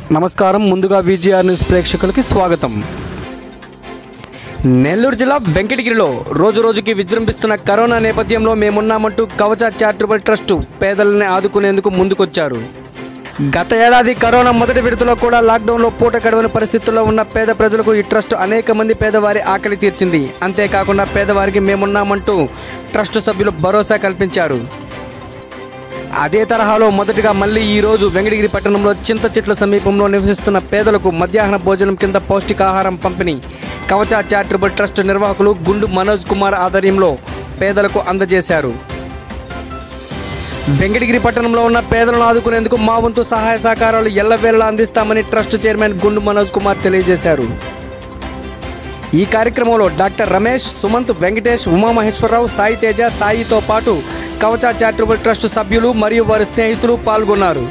నమస్కారం ముందుగా VGR news ప్రేక్షకులకి స్వాగతం నెల్లూరు జిల్లా వెంకటగిరిలో రోజు రోజుకి విజృంభిస్తున్న కరోనా నేపథ్యంలో మేమున్నామంటూ కవచ చారిటబుల్ ట్రస్ట్ పేదలని ఆదుకునేందుకు ముందుకొచ్చారు గత ఏడాది కరోనా మొదటి విడతలో కూడా లాక్డౌన్లో పూట గడవని పరిస్థితుల్లో ఉన్న పేద ప్రజలకు ఈ ట్రస్ట్ అనేక మంది పేదవారి ఆకలి తీర్చింది అంతేకాకుండా పేదవారికి మేమున్నామంటూ ట్రస్ట్ సభ్యులు భరోసా కల్పించారు అదే తరహాలో మొదటిగా మళ్ళీ ఈ రోజు వెంకటగిరి పట్టణంలో చింత చెట్ల సమీపంలో నివసిస్తున్న పేదలకు మధ్యాహ్న భోజనం కింద పౌష్టికాహారం పంపిణీ కవచ చారిటబుల్ ట్రస్ట్ నిర్వాహకులు గుండు మనోజ్ కుమార్ ఆధ్వర్యంలో పేదలకు అందజేశారు వెంకటగిరి పట్టణంలో ఉన్న పేదలను ఆదుకునేందుకు మా వంతు సహాయ సహకారాలు ఎల్లవేళలా అందిస్తామని ట్రస్ట్ చైర్మన్ గుండు మనోజ్ కుమార్ తెలియజేశారు ఈ కార్యక్రమంలో డాక్టర్ రమేష్ సుమంత్ వెంకటేష్ ఉమామహేశ్వరరావు సాయి తేజ సాయితో పాటు కవచ చారిటబుల్ ట్రస్ట్ సభ్యులు మరియు వారి స్నేహితులు పాల్గొన్నారు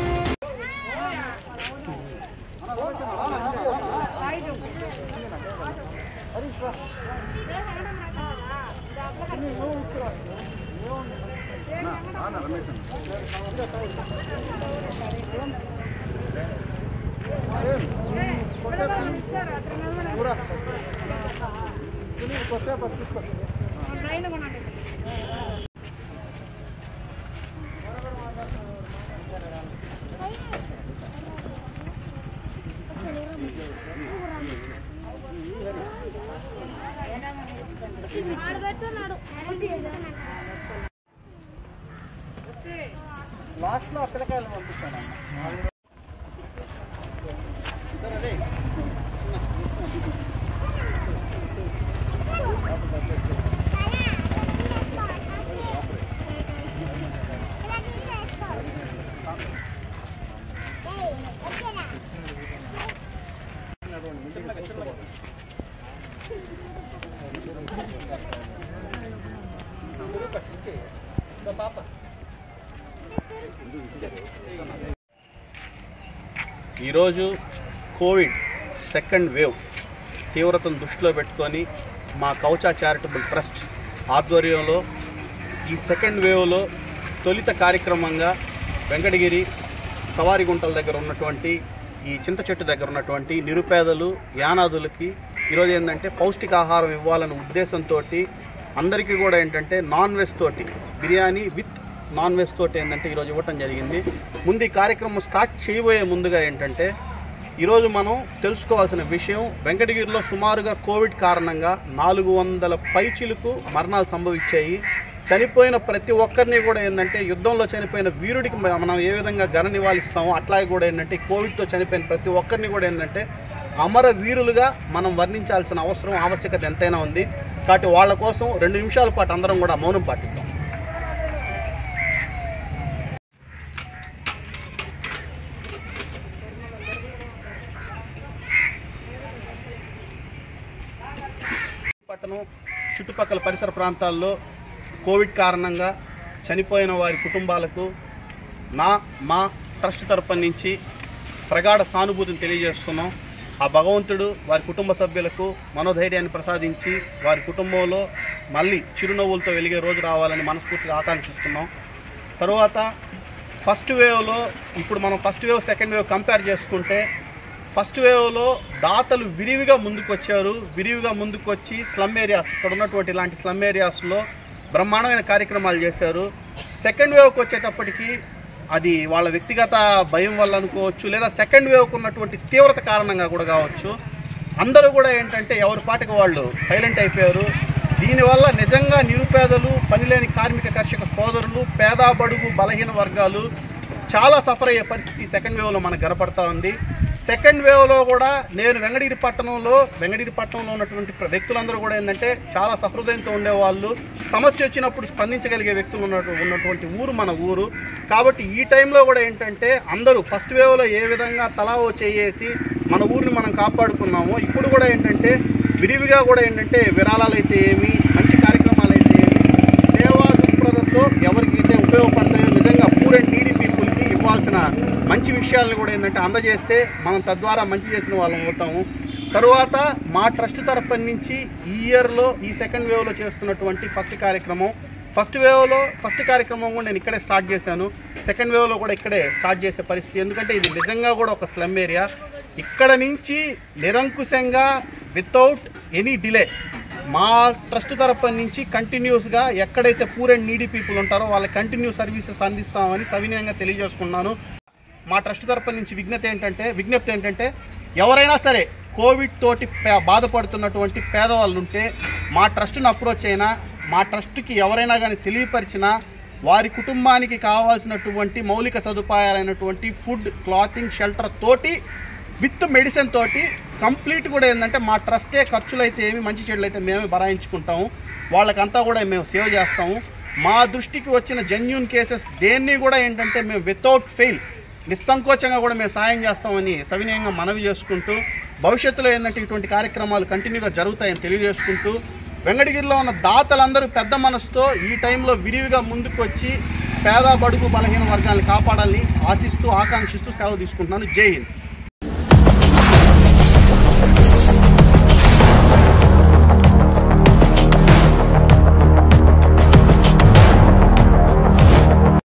ఆడబెట్టున్నాడు లాస్ట్ లో పిల్లకాయలు పంపిస్తాను ఈరోజు కోవిడ్ సెకండ్ వేవ్ తీవ్రతను దృష్టిలో పెట్టుకొని మా కౌచా చారిటబుల్ ట్రస్ట్ ఆధ్వర్యంలో ఈ సెకండ్ వేవ్లో తొలిత కార్యక్రమంగా వెంకటగిరి సవారిగుంటల దగ్గర ఉన్నటువంటి ఈ చింత చెట్టు దగ్గర ఉన్నటువంటి నిరుపేదలు యానాదులకి ఈరోజు ఏంటంటే పౌష్టికాహారం ఇవ్వాలనే ఉద్దేశంతో అందరికీ కూడా ఏంటంటే నాన్ వెజ్ తోటి బిర్యానీ విత్ నాన్ వెజ్ తోటి ఏంటంటే ఈరోజు ఇవ్వటం జరిగింది ముందు ఈ కార్యక్రమం స్టార్ట్ చేయబోయే ముందుగా ఏంటంటే ఈరోజు మనం తెలుసుకోవాల్సిన విషయం వెంకటగిరిలో సుమారుగా కోవిడ్ కారణంగా నాలుగు వందల పైచిలకు మరణాలు సంభవించాయి చనిపోయిన ప్రతి ఒక్కరిని కూడా ఏంటంటే యుద్ధంలో చనిపోయిన వీరుడికి మ- మనం ఏ విధంగా ఘన నివాళిస్తామో అట్లాగే కూడా ఏంటంటే ఈ కోవిడ్తో చనిపోయిన ప్రతి ఒక్కరిని కూడా ఏంటంటే అమర వీరులుగా మనం వర్ణించాల్సిన అవసరం ఆవశ్యకత ఎంతైనా ఉంది కాబట్టి వాళ్ళ కోసం రెండు నిమిషాల పాటు అందరం కూడా మౌనం పాటిద్దాం పట్టణం చుట్టుపక్కల పరిసర ప్రాంతాల్లో కోవిడ్ కారణంగా చనిపోయిన వారి కుటుంబాలకు నా మా ట్రస్ట్ తరపున నుంచి ప్రగాఢ సానుభూతిని తెలియజేస్తున్నాం ఆ భగవంతుడు వారి కుటుంబ సభ్యులకు మనోధైర్యాన్ని ప్రసాదించి వారి కుటుంబంలో మళ్ళీ చిరునవ్వులతో వెలిగే రోజు రావాలని మనస్ఫూర్తిగా ఆకాంక్షిస్తున్నాం తరువాత ఫస్ట్ వేవ్లో ఇప్పుడు మనం first wave second wave compare చేసుకుంటే ఫస్ట్ వేవ్లో దాతలు విరివిగా ముందుకొచ్చారు విరివిగా ముందుకొచ్చి స్లమ్ ఏరియాస్ ఇక్కడ ఉన్నటువంటి ఇలాంటి స్లమ్ ఏరియాస్లో బ్రహ్మాండమైన కార్యక్రమాలు చేశారు సెకండ్ వేవ్కి వచ్చేటప్పటికి అది వాళ్ళ వ్యక్తిగత భయం వల్ల అనుకోవచ్చు లేదా సెకండ్ వేవ్కి ఉన్నటువంటి తీవ్రత కారణంగా కూడా కావచ్చు అందరూ కూడా ఏంటంటే ఎవరి పాటికి వాళ్ళు సైలెంట్ అయిపోయారు దీనివల్ల నిజంగా నిరుపేదలు పనిలేని కార్మిక కర్షక సోదరులు పేద బడుగు బలహీన వర్గాలు చాలా సఫర్ అయ్యే పరిస్థితి సెకండ్ వేవ్లో మనకు కనపడతా ఉంది సెకండ్ వేవ్లో కూడా నేను వెంగడగిరి పట్టణంలో వెంగడగిరి పట్టణంలో ఉన్నటువంటి ప్ర- వ్యక్తులందరూ కూడా ఏంటంటే చాలా సహృదయంతో ఉండేవాళ్ళు సమస్య వచ్చినప్పుడు స్పందించగలిగే వ్యక్తులు ఉన్నట్టు ఉన్నటువంటి ఊరు మన ఊరు కాబట్టి ఈ టైంలో కూడా ఏంటంటే అందరూ ఫస్ట్ వేవ్లో ఏ విధంగా తలా ఓ చేసి మన ఊరిని మనం కాపాడుకున్నామో ఇప్పుడు కూడా ఏంటంటే విరివిగా కూడా ఏంటంటే విరాళాలు అయితే ఏమి మంచి కార్యక్రమాలు అయితే ఏమి సేవా దృక్పథంతో ఎవరికైతే ఉపయోగపడతాయో నిజంగా పూర్ అండ్ నీడీ పీపుల్కి ఇవ్వాల్సిన మంచి విషయాలను కూడా ఏంటంటే అందజేస్తే మనం తద్వారా మంచి చేసిన వాళ్ళం అవుతాము తరువాత మా ట్రస్ట్ తరపున నుంచి ఈ ఇయర్లో ఈ సెకండ్ వేవ్లో చేస్తున్నటువంటి ఫస్ట్ కార్యక్రమం ఫస్ట్ వేవ్లో ఫస్ట్ కార్యక్రమం కూడా నేను ఇక్కడే స్టార్ట్ చేశాను సెకండ్ వేవ్లో కూడా ఇక్కడే స్టార్ట్ చేసే పరిస్థితి ఎందుకంటే ఇది నిజంగా కూడా ఒక స్లమ్ ఏరియా ఇక్కడ నుంచి నిరంకుశంగా వితౌట్ ఎనీ డిలే మా ట్రస్ట్ తరపు నుంచి కంటిన్యూస్గా ఎక్కడైతే పూర్ అండ్ నీడీ పీపుల్ ఉంటారో వాళ్ళకి కంటిన్యూ సర్వీసెస్ అందిస్తామని సవినయంగా తెలియజేసుకున్నాను మా ట్రస్ట్ తరపు నుంచి విజ్ఞత ఏంటంటే విజ్ఞప్తి ఏంటంటే ఎవరైనా సరే కోవిడ్ తోటి పే- బాధపడుతున్నటువంటి పేదవాళ్ళు ఉంటే మా ట్రస్ట్ను అప్రోచ్ అయినా మా ట్రస్ట్కి ఎవరైనా కానీ తెలియపరిచినా వారి కుటుంబానికి కావాల్సినటువంటి మౌలిక సదుపాయాలైనటువంటి ఫుడ్ క్లాతింగ్ షెల్టర్ తోటి విత్ మెడిసిన్ తోటి కంప్లీట్ కూడా ఏంటంటే మా ట్రస్టే ఖర్చులు అయితే ఏమి మంచి చెడులు అయితే మేమే భరాయించుకుంటాము వాళ్ళకంతా కూడా మేము సేవ్ చేస్తాము మా దృష్టికి వచ్చిన జెన్యున్ కేసెస్ దేన్ని కూడా ఏంటంటే మేము వితౌట్ ఫెయిల్ నిస్సంకోచంగా కూడా మేము సాయం చేస్తామని సవినయంగా మనవి చేసుకుంటూ భవిష్యత్తులో ఏంటంటే ఇటువంటి కార్యక్రమాలు కంటిన్యూగా జరుగుతాయని తెలియజేసుకుంటూ వెంకటగిరిలో ఉన్న దాతలందరూ పెద్ద మనసుతో ఈ టైంలో విరివిగా ముందుకు వచ్చి పేద బడుగు బలహీన వర్గాన్ని కాపాడాలని ఆశిస్తూ ఆకాంక్షిస్తూ సెలవు తీసుకుంటున్నాను జై హింద్